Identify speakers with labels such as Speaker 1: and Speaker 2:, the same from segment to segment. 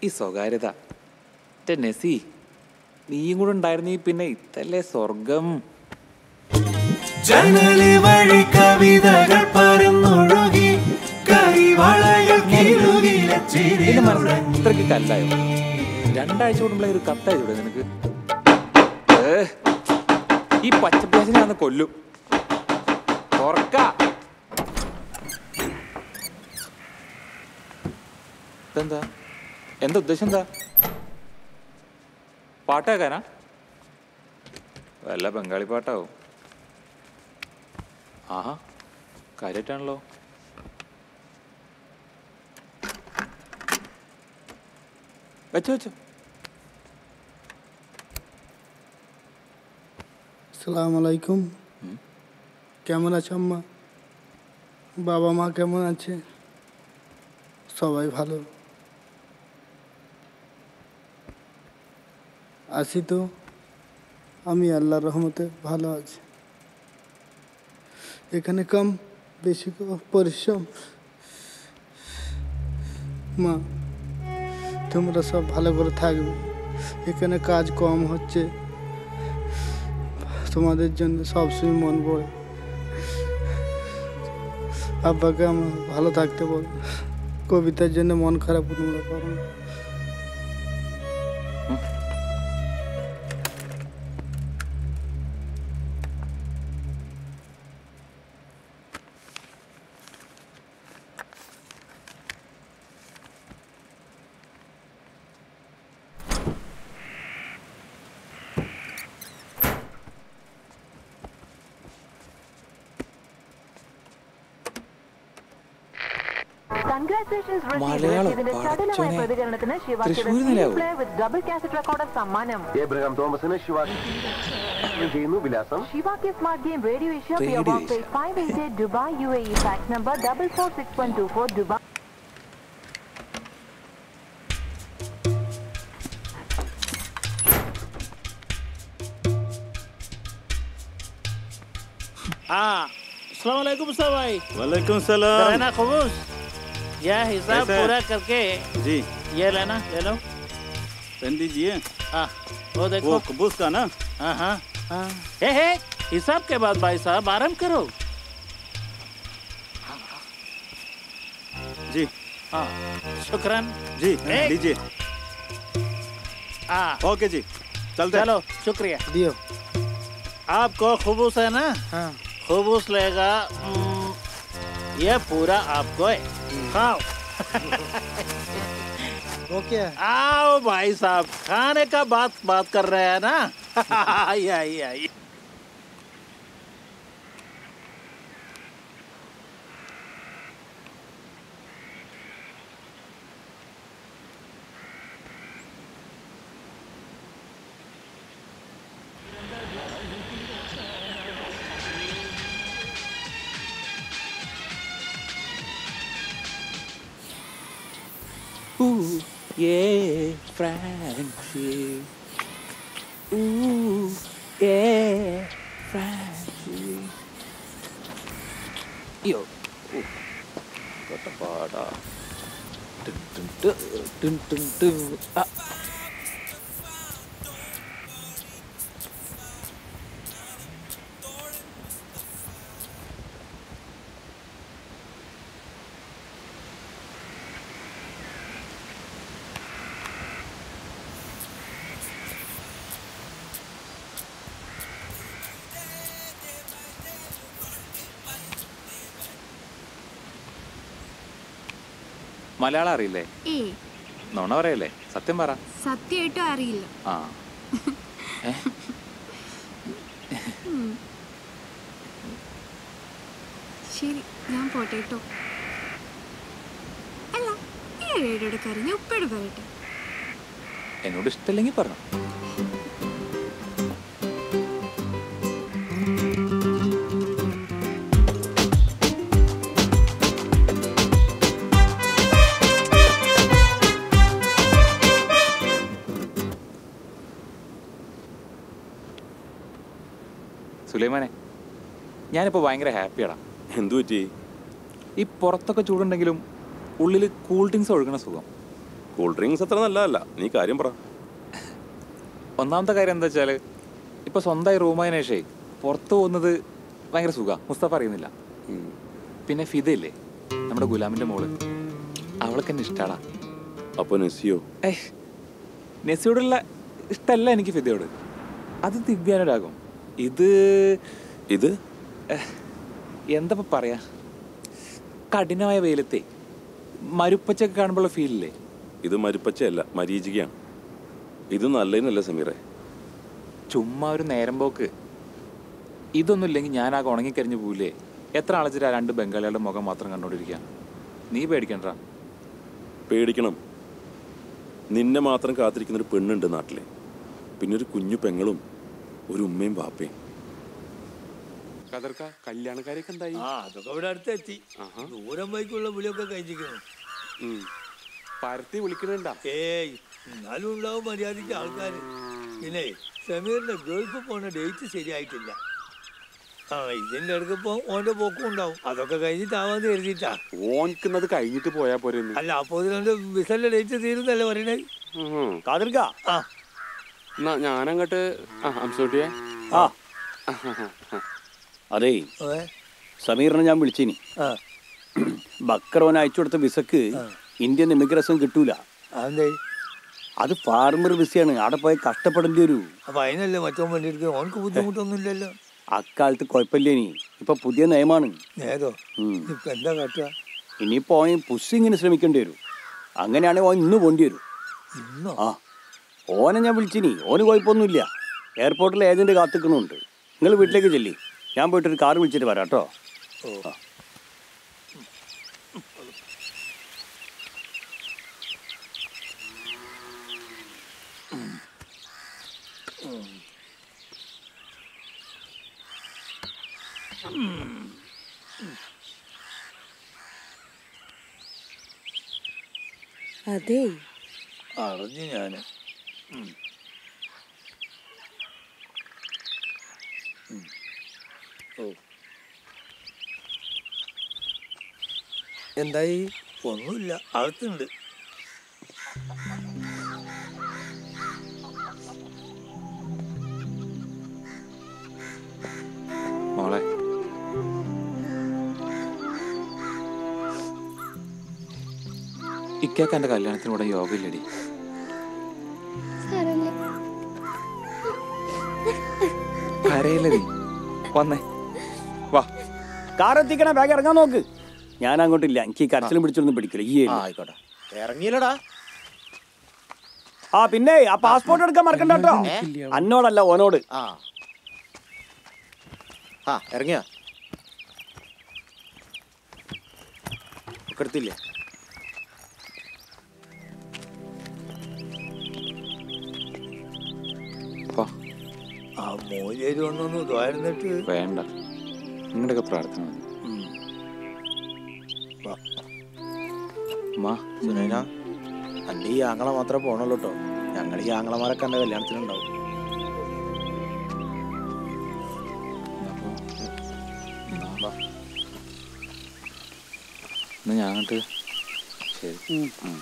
Speaker 1: ഈ സ്വകാര്യത ടെ നെസി നീയും കൂടെ ഉണ്ടായിരുന്നീ പിന്നെ ഇതല്ലേ സ്വർഗം
Speaker 2: ജനലി വഴി കവിതകൾ പരന്നൊഴുകി കൈവളകൾ കിഴുകിലെ ചിരി
Speaker 1: എന്റെ മനസ്സിൽ ഇത്രയ്ക്ക് കല്ലായോ രണ്ടാഴ്ച കൂടുമ്പോഴേ ഒരു കത്തയച്ചൂടെ നിനക്ക് ഏ, ഈ പച്ചപ്പിയാസിനെ ഞാൻ കൊല്ലും തുറക്ക ഇതെന്താ എന്താ ഉദ്ദേശം എന്താ പാട്ടാക്കാനാ വല്ല ബംഗാളി പാട്ടാവും ആഹാ കാര്യമായിട്ടാണല്ലോ വെച്ചോ വെച്ചോ
Speaker 3: আসসালামু আলাইকুম কেমন আছো আম্মা বাবা মা কেমন আছে সবাই ভালো আছি তো আমি আল্লাহর রহমতে ভালো আছি এখানে কম বেশি ক- পরিশ্রম মা তোমরা সব ভালো করে থাকবে এখানে কাজ কম হচ্ছে তোমাদের জন্য সবসময় মন পড়ে আব্বাকে আমার ভালো থাকতে বল কবিতার জন্য মন খারাপ তোমরা করো না।
Speaker 4: Congratulations, Rishi.
Speaker 1: മലയാളം,
Speaker 4: ഇതിന്റെ ചടുലമായ
Speaker 1: പടച്ചോനെ.
Speaker 4: പ്രതികരണത്തിന് ശിവ
Speaker 1: തൃശ്ശൂർ നിലയാവോ?
Speaker 4: വിത്ത് ഡബിൾ കാസറ്റ് റെക്കോർഡർ സമ്മാനം
Speaker 5: ഏബ്രഹാം തോമസിന് ശിവ ചെയ്യുന്നു വിലാസം
Speaker 4: Shiva K smart game radio Asia P
Speaker 1: Radio
Speaker 4: O
Speaker 1: Asia.
Speaker 4: Five eight Dubai U A E fax number double four six one two four Dubai
Speaker 6: हाँ अस्सलाम सर भाई
Speaker 7: वालेकुम सलाम
Speaker 6: रहना खबूस यह हिसाब
Speaker 7: कैसा है?
Speaker 6: पूरा करके
Speaker 7: जी
Speaker 6: ये लेना ले लो
Speaker 7: पेन दीजिए
Speaker 6: हाँ वो देखो
Speaker 7: वो कबूस का ना
Speaker 6: हाँ हाँ हाँ हे हे हिसाब के बाद भाई साहब आराम करो
Speaker 7: जी
Speaker 6: हाँ शुक्रन
Speaker 7: जी
Speaker 6: एक।
Speaker 7: लीजिए
Speaker 6: हाँ
Speaker 7: ओके जी चलते हैं।
Speaker 6: चलो शुक्रिया
Speaker 3: দিও
Speaker 6: आपको खबूस है ना
Speaker 3: হ্যাঁ
Speaker 6: खबूस लेगा हम्म, ये पूरा आपको है खाओ
Speaker 3: ওকে
Speaker 6: आओ भाई साहब खाने का बात बात कर रहे हैं ना आइए आइए आइए
Speaker 1: Ooh, yeah, Francie. Ooh, yeah, Francie. Yo. Ooh. പാടാ ടും ടും ട്, ടും ടും ടും. ആ. മലയാളം അറിയില്ലേ
Speaker 8: ഏയ്
Speaker 1: നുണ പറയല്ലേ സത്യം പറ
Speaker 8: സത്യമായിട്ടും അറിയില്ല
Speaker 1: ആ ഏ?
Speaker 8: ശരി ഞാൻ പോട്ടെ കേട്ടോ അല്ല ഈ റേഡിയോയുടെ കറിഞ്ഞ ഉപ്പയോട് പറയട്ടെ
Speaker 1: എന്നോട് ഇഷ്ടമില്ലെങ്കിൽ പറഞ്ഞു സുലൈമാനെ ഞാനിപ്പോൾ ഭയങ്കര ഹാപ്പിയാടാ
Speaker 7: എന്തു പറ്റി
Speaker 1: ഈ പുറത്തൊക്കെ ചൂടുണ്ടെങ്കിലും ഉള്ളിൽ കൂൾ ഡ്രിങ്ക്സ് ഒഴുകണ സുഖം
Speaker 9: കൂൾ ഡ്രിങ്ക്സ് അത്ര നല്ലതല്ല നീ കാര്യം പറ
Speaker 1: ഒന്നാമത്തെ കാര്യം എന്താ വെച്ചാൽ ഇപ്പൊ സ്വന്തമായി റൂമായതിനു ശേഷേ പുറത്തു പോകുന്നത് ഭയങ്കര സുഖ മുസ്തഫ അറിയുന്നില്ല പിന്നെ ഫിദയില്ലേ നമ്മുടെ ഗുലാമിന്റെ മോള് അവൾക്ക് എന്നെ ഇഷ്ടാടാ
Speaker 9: അപ്പൊ നെസിയോ
Speaker 1: ഏയ് നെസിയോടുള്ള ഇഷ്ടമല്ല എനിക്ക് ഫിദയോട് അത് ദിവ്യാനോടാകും ഇത്
Speaker 9: ഇത്
Speaker 1: എന്താ ഇപ്പൊ പറയാ കഠിനമായ വെയിലത്തെ മരുപ്പച്ചൊക്കെ കാണുമ്പോഴുള്ള ഫീലില്ലേ
Speaker 9: ഇത് മരുപ്പച്ചയല്ല മരീചികയാണ് ഇത് നല്ലതിനല്ല സമീറെ
Speaker 1: ചുമ്മാ ഒരു നേരം പോക്ക് ഇതൊന്നും ഇല്ലെങ്കിൽ ഞാൻ ആകെ ഉണങ്ങിക്കരിഞ്ഞു പോവില്ലേ എത്ര ആളിച്ചിട്ട് ആ രണ്ട് ബംഗാളികളുടെ മുഖം മാത്രം കണ്ടോണ്ടിരിക്കുക നീ പേടിക്കണ്ട
Speaker 9: പേടിക്കണം നിന്നെ മാത്രം കാത്തിരിക്കുന്ന ഒരു പെണ്ണുണ്ട് നാട്ടിലെ പിന്നെ ഒരു കുഞ്ഞു പെങ്ങളും ഒരു ഉമ്മയും ബാപ്പയും
Speaker 10: കതർക്ക കല്യാണക്കാരൊക്കെ എന്തായി
Speaker 11: ആ അതൊക്കെ ഇവിടെ അടുത്തെത്തി ദൂരം വൈക്കുള്ള വിളിയൊക്കെ കഴിച്ചിരിക്കുന്നു
Speaker 10: പരത്തി വിളിക്കണുണ്ടാ
Speaker 11: ഏയ് എന്നാലും ഉണ്ടാവും മര്യാദയ്ക്ക് ആൾക്കാർ പിന്നെ സമീറിന്റെ ഗൾഫ് പോണ ഡേറ്റ് ശരിയായിട്ടില്ല ആ ഇതിന്റെ അടുക്ക് ഇപ്പൊ ഓന്റെ പോക്കും ഉണ്ടാവും അതൊക്കെ കഴിഞ്ഞിട്ടാവാന്ന് കരുതിയിട്ടാ
Speaker 10: ഓൻക്കുന്നത് കഴിഞ്ഞിട്ട് പോയാ പോരെ
Speaker 11: അല്ല അപ്പൊ ഇതിന്റെ വിസന്റെ ഡേറ്റ് തീരുന്നല്ലേ പറയണേ
Speaker 10: കാതിർക്ക
Speaker 11: ആ
Speaker 10: എന്നാ ഞാനങ്ങോട്ട് ആ അംസോട്ടിയെ
Speaker 12: ആ അതേ
Speaker 11: ഏ?
Speaker 12: സമീറിനെ ഞാൻ വിളിച്ചിനി
Speaker 11: ആ
Speaker 12: ബക്കറോൻ അയച്ചു കൊടുത്ത വിസക്ക് ഇന്ത്യൻ ഇമിഗ്രേഷൻ കിട്ടൂല
Speaker 11: അതെന്തേ
Speaker 12: അത് ഫാർമർ വിസയാണ് അവിടെ പോയി കഷ്ടപ്പെടേണ്ടി വരൂ
Speaker 11: അപ്പൊ അതിനല്ലേ മറ്റോ വേണ്ടിയിരിക്കും ഓനക്ക് ബുദ്ധിമുട്ടൊന്നും ഇല്ലല്ലോ
Speaker 12: അക്കാലത്ത് കുഴപ്പമില്ലേനി ഇപ്പൊ പുതിയ നിയമമാണ്
Speaker 11: നേരോ
Speaker 12: ഉം.
Speaker 11: ഇപ്പൊ എന്താ കാട്ടുക
Speaker 12: ഇനിയിപ്പോ ഓൻ പുസ്സിങ്ങിന് ശ്രമിക്കേണ്ടി വരും അങ്ങനെയാണെങ്കിൽ ഓൻ ഇന്ന് പോണ്ടി വരും
Speaker 11: ഇന്നോ
Speaker 12: ആ ഓനെ ഞാൻ വിളിച്ചിനി ഓന് കുഴപ്പമൊന്നുമില്ല എയർപോർട്ടിൽ ഏജന്റ് കാത്തിക്കണുണ്ട് നിങ്ങൾ വീട്ടിലേക്ക് ചെല്ലി ഞാൻ പോയിട്ടൊരു കാർ വിളിച്ചിട്ട് വരാം കേട്ടോ
Speaker 11: ഓ
Speaker 13: അതെ
Speaker 11: അറിഞ്ഞു ഞാന് ഉം. ഉം. ഓ
Speaker 6: എന്തായി
Speaker 11: ഒന്നുമില്ല അകത്തുണ്ട്
Speaker 1: മോളെ ഇക്കാക്ക് എന്റെ കല്യാണത്തിനൂടെ യോഗ ഇല്ലടി കരയില്ലടി വന്നേ വാ
Speaker 12: കാർ എത്തിക്കണ ബാഗ് ഇറങ്ങാൻ നോക്ക് ഞാൻ അങ്ങോട്ടില്ല എനിക്ക് ഈ കരച്ചിലും പിടിച്ചൊന്നും പിടിക്കില്ല ഈ
Speaker 6: ആ ആയിക്കോട്ടെ ഇറങ്ങിയില്ലടാ
Speaker 12: ആ പിന്നെ ആ പാസ്പോർട്ട് എടുക്കാൻ മറക്കണ്ട കേട്ടോ അന്നോടല്ല ഓനോട്
Speaker 6: ആ ആ ഇറങ്ങിയ എടുത്തില്ലേ
Speaker 1: വാ
Speaker 11: ആ മോചേരി ഒന്നൊന്ന് ദ്വാരുന്നിട്ട്
Speaker 1: വേണ്ട നിങ്ങളുടെയൊക്കെ പ്രാർത്ഥന മതി മാ
Speaker 6: സുനൈന അന്റെ ഈ ആങ്ങളെ മാത്രമേ പോണുള്ളൂ കേട്ടോ ഞങ്ങൾ ഈ ആങ്ങളമാരൊക്കെ എന്റെ കല്യാണത്തിനുണ്ടാവും
Speaker 1: എന്നാ ഞാൻ അങ്ങോട്ട് ശരി ഉം.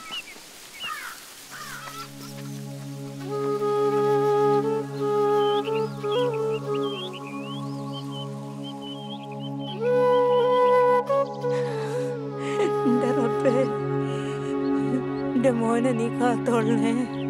Speaker 13: എന്റെ റബ്ബേ എന്റെ മോനെ നീ കാത്തോളണേ